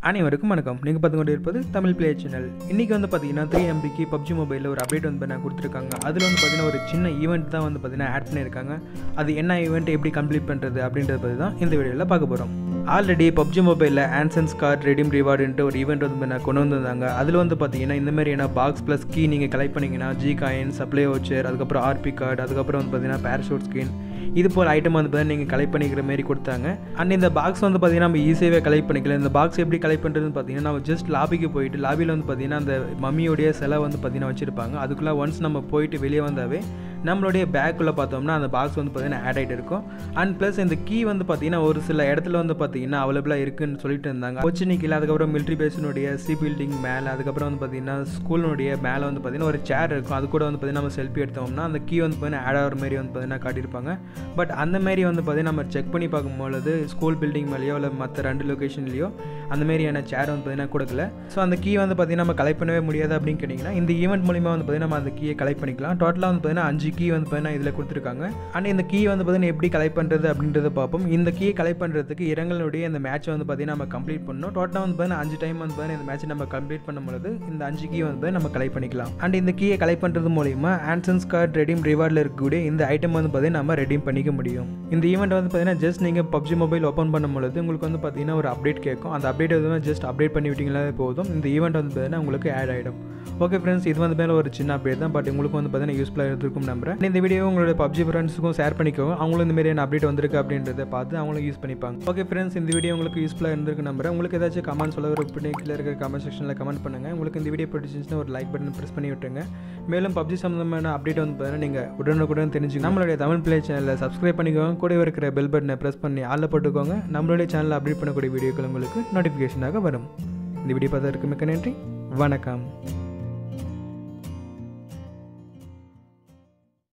அனைவருக்கும் வணக்கம் நீங்கள் பார்த்து கொண்டு இருப்பது தமிழ் பிளே சேனல் இன்றைக்கி வந்து பார்த்தீங்கன்னா த்ரீ எம்பிக்கு பப்ஜி மொபைலில் ஒரு அப்டேட் வந்து பண்ண கொடுத்துருக்காங்க அதில் வந்து பார்த்தீங்கன்னா ஒரு சின்ன ஈவெண்ட் தான் வந்து பார்த்தீங்கன்னா ஆட் பண்ணியிருக்காங்க அது என்ன ஈவெண்ட் எப்படி கம்ப்ளீட் பண்ணுறது அப்படின்றத பற்றி தான் இந்த வீடியோவில் பார்க்க போகிறோம் ஆல்ரெடி பப்ஜி மொபைலில் ஆன்சன்ஸ் கார்ட் ரெடீம் ரிவார்டுன்ட்டு ஒரு ஈவெண்ட் வந்து பண்ண கொண்டு வந்திருந்தாங்க அதில் வந்து பார்த்தீங்கன்னா இந்த மாதிரியான பாக்ஸ் ப்ளஸ் கீ நீங்கள் கலெக்ட் பண்ணிங்கன்னா ஜி காயின் சப்ளை வச்சர் அதுக்கப்புறம் ஆர்பி கார்டு அதுக்கப்புறம் வந்து பார்த்தீங்கன்னா பேராஷூட் ஸ்கின் இது போல் ஐட்டம் வந்து பார்த்தீங்கன்னா நீங்கள் கலெக்ட் பண்ணிக்கிற மாதிரி கொடுத்தாங்க அண்ட் இந்த பாக்ஸ் வந்து பார்த்தீங்கன்னா நம்ம ஈஸியாகவே கலெக்ட் பண்ணிக்கலாம் இந்த பாக்ஸ் எப்படி கலெக்ட் பண்ணுறதுன்னு பார்த்தீங்கன்னா நம்ம ஜஸ்ட் லாபிக்கு போயிட்டு லாபியில் வந்து பார்த்தீங்கன்னா அந்த மம்மியோடைய சிலை வந்து பார்த்தீங்கன்னா வச்சுருப்பாங்க அதுக்குள்ளே ஒன்ஸ் நம்ம போயிட்டு வெளியே வந்தாவே நம்மளுடைய பேக்குள்ளே பார்த்தோம்னா அந்த பாக்ஸ் வந்து பார்த்தீங்கன்னா ஆட் ஆகிட்டு இருக்கும் அண்ட் ப்ளஸ் இந்த கீ வந்து பார்த்தீங்கன்னா ஒரு சில இடத்துல வந்து பார்த்தீங்கன்னா அவைலபிளாக இருக்குன்னு சொல்லிட்டு இருந்தாங்க கொச்சினி கீழே அதுக்கப்புறம் மிலிட்ரி பேஸினுடைய சி பில்டிங் மேலே அதுக்கப்புறம் வந்து பார்த்தீங்கன்னா ஸ்கூலினுடைய மேலே வந்து பார்த்தீங்கன்னா ஒரு சேர் இருக்கும் அது கூட வந்து பார்த்தீங்கன்னா நம்ம செல்ஃபி எடுத்தோம்னா அந்த கீ வந்து பார்த்தீங்கன்னா ஆட் ஆகிற மாதிரி வந்து பார்த்தீங்கன்னா காட்டியிருப்பாங்க பட் அந்த மாதிரி வந்து பார்த்தீங்கன்னா நம்ம செக் பண்ணி பார்க்கும்பொழுது ஸ்கூல் பில்டிங் மேலேயோ இல்லை மற்ற ரெண்டு லொக்கேஷன்லேயோ அந்த மாதிரியான சேர் வந்து பார்த்தீங்கன்னா கொடுக்கல ஸோ அந்த கீ வந்து பார்த்தீங்கன்னா நம்ம கலெக்ட் பண்ணவே முடியாது அப்படின்னு கேட்டிங்கன்னா இந்த ஈவெண்ட் மூலிமா வந்து பார்த்தீங்கன்னா நம்ம அந்த கீயை கலெக்ட் பண்ணிக்கலாம் டோட்டலாக வந்து பார்த்தீங்கன்னா அஞ்சு கீ வந்து பார்த்தீங்கன்னா இதில் கொடுத்துருக்காங்க அண்ட் இந்த கீ வந்து பார்த்தீங்கன்னா எப்படி கலெக்ட் பண்ணுறது அப்படின்றத பார்ப்போம் இந்த கீயை கலெக்ட் பண்ணுறதுக்கு இரங்கலுடைய இந்த மேட்ச் வந்து பார்த்தீங்கன்னா நம்ம கம்ப்ளீட் பண்ணணும் டோட்டலாக வந்து பார்த்தீங்கன்னா அஞ்சு டைம் வந்து பார்த்தீங்கன்னா இந்த மேட்ச் நம்ம கம்ப்ளீட் பண்ணும்பொழுது இந்த அஞ்சு கீ வந்து நம்ம கலெக்ட் பண்ணிக்கலாம் அண்ட் இந்த கீயை கலெக்ட் பண்ணுறது மூலிமா ஆன்சன்ஸ் கார்டு ரெடீம் ரிவார்டில் இருக்கக்கூடிய இந்த ஐட்டம் வந்து பார்த்தீங்கன்னா நம்ம ரெடீம் பண்ணிக்க முடியும் இந்த ஈவெண்ட் வந்து பார்த்தீங்கன்னா ஜஸ்ட் நீங்கள் பப்ஜி மொபைல் ஓப்பன் பண்ணும்பொழுது உங்களுக்கு வந்து பார்த்தீங்கன்னா ஒரு அப்டேட் கேட்கும் அந்த அப்டேட் வந்து ஜஸ்ட் அப்டேட் பண்ணி விட்டிங்களாவே போதும் இந்த ஈவெண்ட் வந்து பார்த்தீங்கன்னா உங்களுக்கு ஆட் ஆகிடும் ஓகே ஃப்ரெண்ட்ஸ் இது வந்து மேலே ஒரு சின்ன அப்டேட் தான் பட் உங்களுக்கு வந்து பார்த்தீங்கன்னா யூஸ்ஃபுல்லாக இருந்திருக்கும் நம்புறேன் இந்த வீடியோ உங்களோட பப்ஜி ஃப்ரெண்ட்ஸுக்கும் ஷேர் பண்ணிக்கோங்க அவங்களும் இந்த மாதிரியான அப்டேட் வந்திருக்கு அப்படின்றத பார்த்து அவங்களும் யூஸ் பண்ணிப்பாங்க ஓகே ஃப்ரெண்ட்ஸ் இந்த வீடியோ உங்களுக்கு யூஸ்ஃபுல்லாக இருந்திருக்கு நம்புறேன் உங்களுக்கு ஏதாச்சும் கமெண்ட் சொல்ல ஒரு கீழே இருக்க கமெண்ட் செக்ஷனில் கமெண்ட் பண்ணுங்கள் உங்களுக்கு இந்த வீடியோ பிடிச்சிருந்துச்சுன்னா ஒரு லைக் பட்டன் ப்ரெஸ் பண்ணி விட்டுருங்க மேலும் பப்ஜி சம்மந்தமான அப்டேட் வந்து பார்த்தீங்கன்னா நீங்கள் உடனுக்குடன் தெரிஞ்சுக்கணும் நம்மளுடைய தமிழ் பிளே சேனலில் சப்ஸ்கிரைப் பண்ணிக்கோங்க கூட இருக்கிற பெல் பட்டனை ப்ரெஸ் பண்ணி ஆளில் போட்டுக்கோங்க நம்மளுடைய சேனலில் அப்டேட் பண்ணக்கூடிய வீடியோக்கள் உங்களுக்கு நோட்டிஃபிகேஷனாக வரும் இந்த வீடியோ பார்த்ததற்கு மிக்க நன்றி வணக்கம்